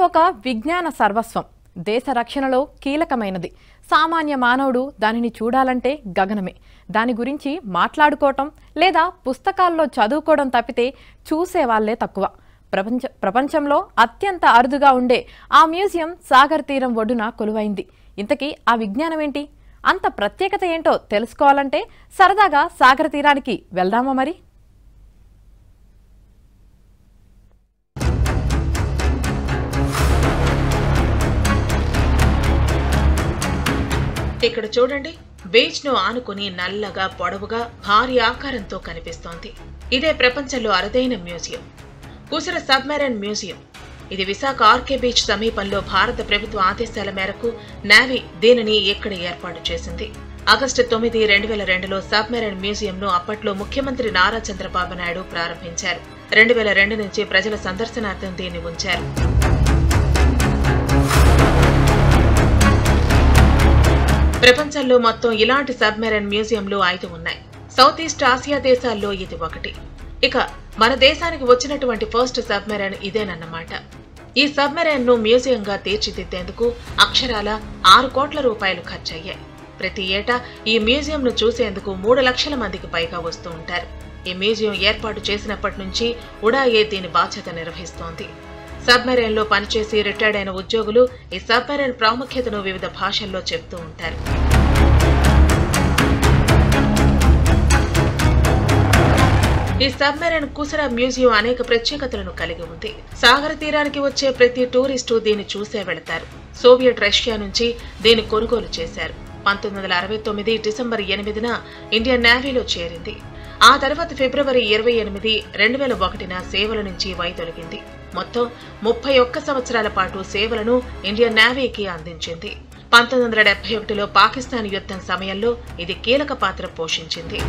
ఒక విజ్ఞాన సర్వస్వం దేశ రక్షణలో కీలకమైనది సామాన్య మానవుడు దానిని చూడాలంటే గగనమే దాని గురించి మాట్లాడుకోవటం లేదా పుస్తకాల్లో చదువుకోవడం తప్పితే చూసేవాళ్లే తక్కువ ప్రపంచ ప్రపంచంలో అత్యంత అరుదుగా ఉండే ఆ మ్యూజియం సాగర్ తీరం ఒడ్డున కొలువైంది ఇంతకీ ఆ విజ్ఞానం ఏంటి అంత ప్రత్యేకత ఏంటో తెలుసుకోవాలంటే సరదాగా సాగర తీరానికి వెళ్దామా మరి ఇక్కడ చూడండి బీచ్ ను ఆనుకుని నల్లగా పొడవుగా భారీ ఆకారంతో కనిపిస్తోంది ఇదే ప్రపంచంలో అరుదైన మ్యూజియం కుసర సబ్మెరైన్ మ్యూజియం ఇది విశాఖ ఆర్కే బీచ్ సమీపంలో భారత ప్రభుత్వ ఆదేశాల మేరకు నావీ దీనిని ఇక్కడ ఏర్పాటు చేసింది ఆగస్టు తొమ్మిది రెండు వేల రెండులో సబ్మెరైన్ మ్యూజియంను అప్పట్లో ముఖ్యమంత్రి నారా చంద్రబాబు నాయుడు ప్రారంభించారు రెండు వేల రెండు నుంచి ప్రజల సందర్శనార్థం దీన్ని ఉంచారు ప్రపంచంలో మొత్తం ఇలాంటి సబ్మెరైన్ మ్యూజియంలు ఐదు ఉన్నాయి సౌత్ ఈస్ట్ ఆసియా దేశాల్లో ఇది ఒకటి ఇక మన దేశానికి వచ్చినటువంటి ఫస్ట్ సబ్మెరైన్ ఇదేనన్నమాట ఈ సబ్మెరైన్ ను మ్యూజియంగా తీర్చిదిద్దేందుకు అక్షరాల ఆరు కోట్ల రూపాయలు ఖర్చయ్యాయి ప్రతి ఏటా ఈ మ్యూజియం ను చూసేందుకు మూడు లక్షల మందికి పైగా వస్తూ ఉంటారు ఈ మ్యూజియం ఏర్పాటు చేసినప్పటి నుంచి ఉడాయే దీని బాధ్యత నిర్వహిస్తోంది సబ్మెరైన్ లో పనిచేసి రిటైర్డ్ అయిన ఉద్యోగులు ఈ సబ్మెరైన్ ప్రాముఖ్యతను వివిధ భాషల్లో చెప్తూ ఉంటారు ఈ సబ్మెరైన్ కుసరా మ్యూజియం అనేక ప్రత్యేకతలను కలిగి ఉంది సాగర తీరానికి వచ్చే ప్రతి టూరిస్టు దీన్ని చూసే వెళతారు సోవియట్ రష్యా నుంచి దీన్ని కొనుగోలు చేశారు పంతొమ్మిది వందల అరవై తొమ్మిది డిసెంబర్ ఎనిమిదిన ఇండియన్ నేవీలో చేరింది ఆ తర్వాత ఫిబ్రవరి ఇరవై ఎనిమిది రెండు వేల ఒకటిన సేవల నుంచి వైదొలిగింది మొత్తం ముప్పై ఒక్క సంవత్సరాల పాటు సేవలను ఇండియన్ నేవీకి అందించింది పంతొమ్మిది వందల డెబ్బై ఒకటిలో పాకిస్తాన్ యుద్ధం సమయంలో ఇది కీలక పాత్ర పోషించింది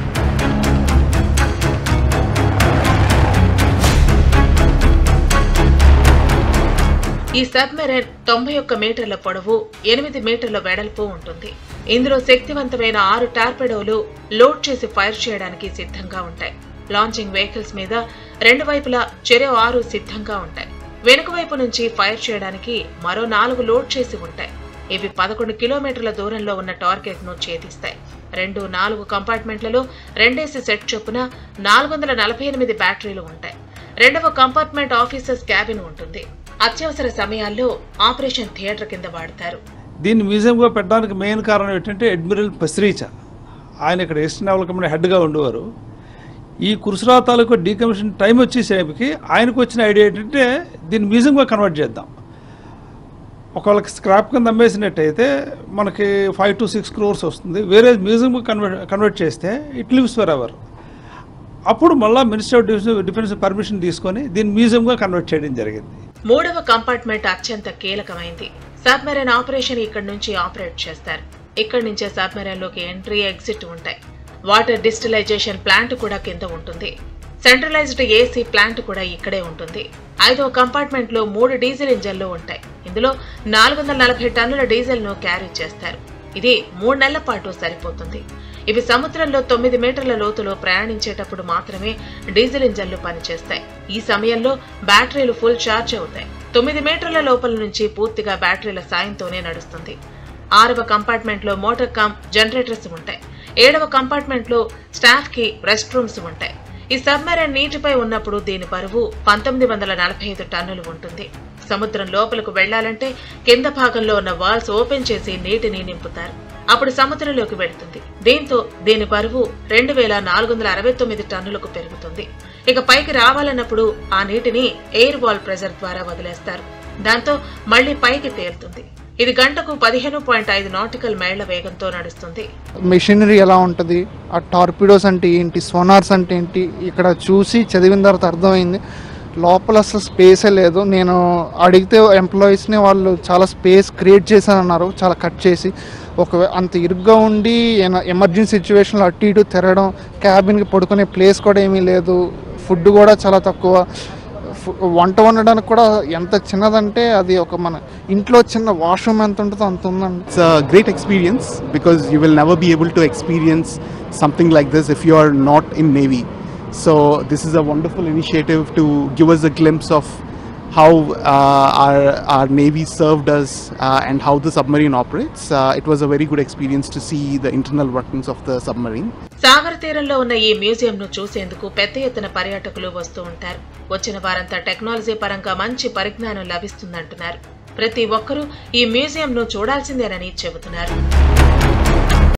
ఈ సబ్మెరైన్ తొంభై ఒక్క మీటర్ల పొడవు ఎనిమిది మీటర్ల వెడల్పు ఉంటుంది ఇందులో శక్తివంతమైన ఆరు టార్పెడోలు లోడ్ చేసి ఫైర్ చేయడానికి సిద్ధంగా ఉంటాయి లాంచింగ్ వెహికల్స్ మీద రెండు వైపులా చెరో ఆరు సిద్ధంగా ఉంటాయి వెనుక వైపు నుంచి ఫైర్ చేయడానికి మరో నాలుగు లోడ్ చేసి ఉంటాయి ఇవి పదకొండు కిలోమీటర్ల దూరంలో ఉన్న టార్గెట్ ను ఛేదిస్తాయి రెండు నాలుగు కంపార్ట్మెంట్లలో రెండేసి సెట్ చొప్పున నాలుగు వందల నలభై ఎనిమిది బ్యాటరీలు ఉంటాయి రెండవ కంపార్ట్మెంట్ ఆఫీసర్స్ క్యాబిన్ ఉంటుంది అత్యవసర సమయాల్లో ఆపరేషన్ థియేటర్ కింద వాడతారు దీన్ని మ్యూజియంగా పెట్టడానికి మెయిన్ కారణం ఏంటంటే అడ్మిరల్ పసిరీచ ఆయన ఇక్కడ ఈస్ట్ నావల్ కమిటీ హెడ్గా ఉండేవారు ఈ కురుసరా తాలూకు డీకమిషన్ టైం వచ్చేసేపటికి ఆయనకు వచ్చిన ఐడియా ఏంటంటే దీన్ని మ్యూజియంగా కన్వర్ట్ చేద్దాం ఒకవేళకి స్క్రాప్ కింద అమ్మేసినట్టయితే మనకి ఫైవ్ టు సిక్స్ క్రోర్స్ వస్తుంది వేరే మ్యూజియం కన్వర్ట్ కన్వర్ట్ చేస్తే ఇట్ లివ్స్ ఫర్ ఎవర్ అప్పుడు మళ్ళీ minister of defence defence permission తీసుకొని దీన్ని మ్యూజియంగా కన్వర్ట్ చేయడం జరిగింది మూడవ కంపార్ట్మెంట్ అత్యంత కీలకమైంది సబ్మెరైన్ ఆపరేషన్ ఇక్కడి నుంచి ఆపరేట్ చేస్తారు ఇక్కడి నుంచే సబ్మెరైన్ లోకి ఎంట్రీ ఎగ్జిట్ ఉంటాయి వాటర్ డిస్టిలైజేషన్ ప్లాంట్ కూడా కింద ఉంటుంది సెంట్రలైజ్డ్ ఏసీ ప్లాంట్ కూడా ఇక్కడే ఉంటుంది ఐదవ కంపార్ట్మెంట్ లో మూడు డీజిల్ ఇంజన్లు ఉంటాయి ఇందులో నాలుగు వందల నలభై టన్నుల డీజిల్ ను క్యారీ చేస్తారు ఇది మూడు నెలల పాటు సరిపోతుంది ఇవి సముద్రంలో తొమ్మిది మీటర్ల లోతులో ప్రయాణించేటప్పుడు మాత్రమే డీజిల్ ఇంజన్లు పనిచేస్తాయి ఈ సమయంలో బ్యాటరీలు ఫుల్ ఛార్జ్ అవుతాయి తొమ్మిది మీటర్ల లోపల నుంచి పూర్తిగా బ్యాటరీల సాయంతోనే నడుస్తుంది ఆరవ కంపార్ట్మెంట్ లో మోటార్ కమ్ జనరేటర్స్ ఉంటాయి ఏడవ కంపార్ట్మెంట్ లో స్టాఫ్ కి రెస్ట్ రూమ్స్ ఉంటాయి ఈ సబ్మెరైన్ నీటిపై ఉన్నప్పుడు దీని బరువు పంతొమ్మిది వందల నలభై ఐదు టన్నులు ఉంటుంది సముద్రం లోపలకు వెళ్లాలంటే కింద భాగంలో ఉన్న వాల్స్ ఓపెన్ చేసి నీటిని నింపుతారు అప్పుడు సముద్రంలోకి వెళుతుంది దీంతో దీని బరువు రెండు వేల నాలుగు వందల అరవై తొమ్మిది టన్నులకు పెరుగుతుంది ఇక పైకి రావాలన్నప్పుడు ఆ నీటిని ఎయిర్ వాల్ ప్రెజర్ ద్వారా వదిలేస్తారు దాంతో మళ్లీ పైకి తేలుతుంది ఇది గంటకు పదిహేను పాయింట్ ఐదు నాటికల్ మైళ్ల వేగంతో నడుస్తుంది మెషినరీ ఎలా ఉంటుంది ఆ టార్పిడోస్ అంటే ఏంటి సోనార్స్ అంటే ఏంటి ఇక్కడ చూసి చదివిన తర్వాత అర్థమైంది లోపల అసలు స్పేసే లేదు నేను అడిగితే ఎంప్లాయీస్ని వాళ్ళు చాలా స్పేస్ క్రియేట్ చేశానన్నారు చాలా కట్ చేసి ఒక అంత ఇరుగ్గా ఉండి ఎమర్జెన్సీ సిచ్యువేషన్లో అటు ఇటు తిరగడం క్యాబిన్కి పడుకునే ప్లేస్ కూడా ఏమీ లేదు ఫుడ్ కూడా చాలా తక్కువ ఫు- వంట వండడానికి కూడా ఎంత చిన్నదంటే అది ఒక మన ఇంట్లో చిన్న వాష్రూమ్ ఎంత ఉంటుందో అంత ఉందండి It's a great experience because you will never be able to experience something like this if you are not in Navy. So this is a wonderful initiative to give us a glimpse of how uh, our, our Navy served us uh, and how the submarine operates. Uh, it was a very good experience to see the internal workings of the submarine. Sagar తీరంలో ఉన్న ఈ museum ను చూసేందుకు పెద్ద ఎత్తున పర్యాటకులు వస్తూ ఉంటారు వచ్చిన వారంతా టెక్నాలజీ పరంగా మంచి పరిజ్ఞానం లభిస్తుందంటున్నారు ప్రతి ఒక్కరూ ఈ మ్యూజియం ను చూడాల్సిందేనని చెబుతున్నారు